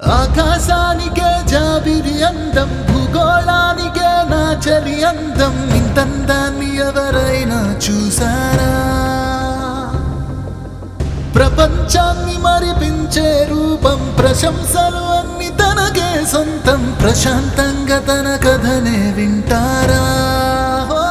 ఆకాశానికే జాబిరి అందం భూగోళానికే నా చలి అందం ఇంతందాన్ని ఎవరైనా చూసారా ప్రపంచాన్ని మరిపించే రూపం ప్రశంసలు అన్ని తనకే సొంతం ప్రశాంతంగా తన కథనే వింటారా ఓ!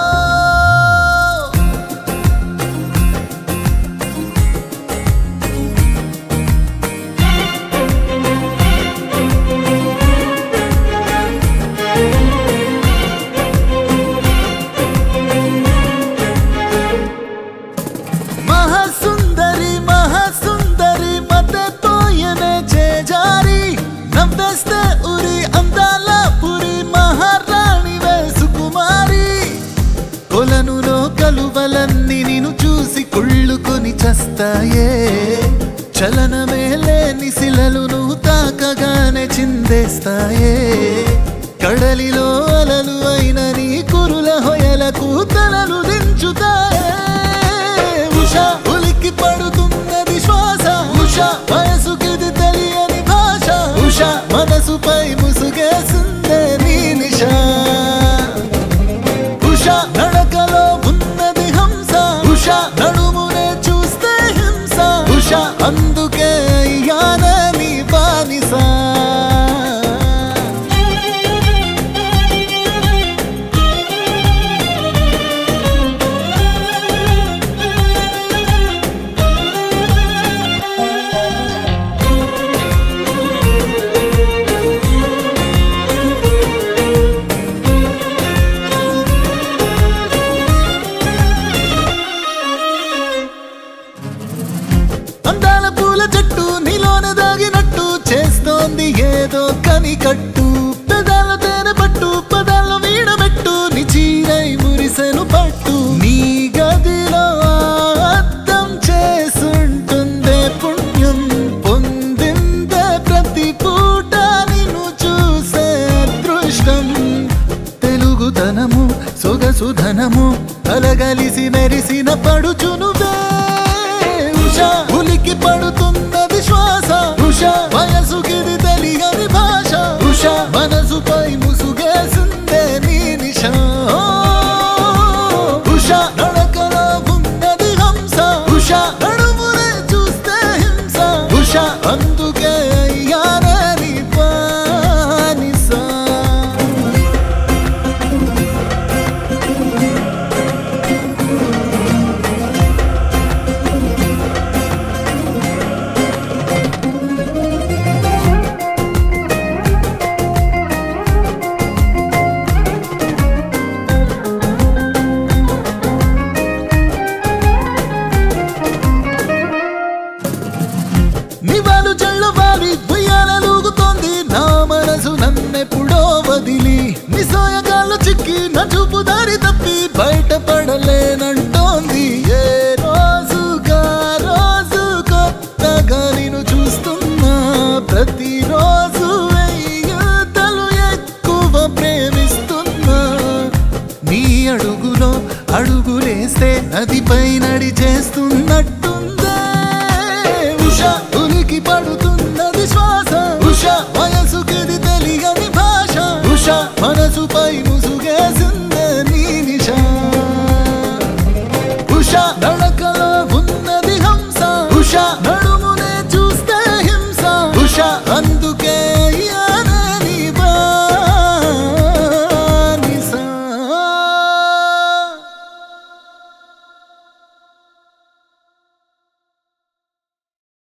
మహాసుందరి మహాసుందరి మతతోయనే చేజారి నవ్వేస్తే ఉరి అందాల పురి మహారాణివే సుకుమారి కొలనులో కలువలన్నీ నిన్ను చూసి కుళ్ళుకొని చస్తాయే చలనమే లేని శిలలు నువ్వు తాకగానే చిందేస్తాయే కడలిలో అలలు అయిన నీ కురుల హొయలకు తలలు దించుతాయే ఉష ఉలిక్కి పడుతున్నది శ్వాస ఉష వయసుకిది తెలియని భాష ఉష మనసుపై ముసుగేసిందే నీ నిషా ఉష నడకలో ఉన్నది హంస ఉష నడుమునే చూస్తే హింస ఉష అందుకే అయ్యానని బానిసా అందాల పూల చెట్టు నీలోన దాగినట్టు చేస్తోంది ఏదో కనికట్టు పెదాల తేనె పట్టు పదాల వీడబెట్టు నీ చీరై మురిసెను పట్టు నీ గదిలో ఆ అద్దం చేసుంటుందే పుణ్యం పొందిందే ప్రతి పూట నిన్ను చూసే అదృష్టం తెలుగుతనము సొగసుధనము కలగలిసి మెరిసిన పడుచు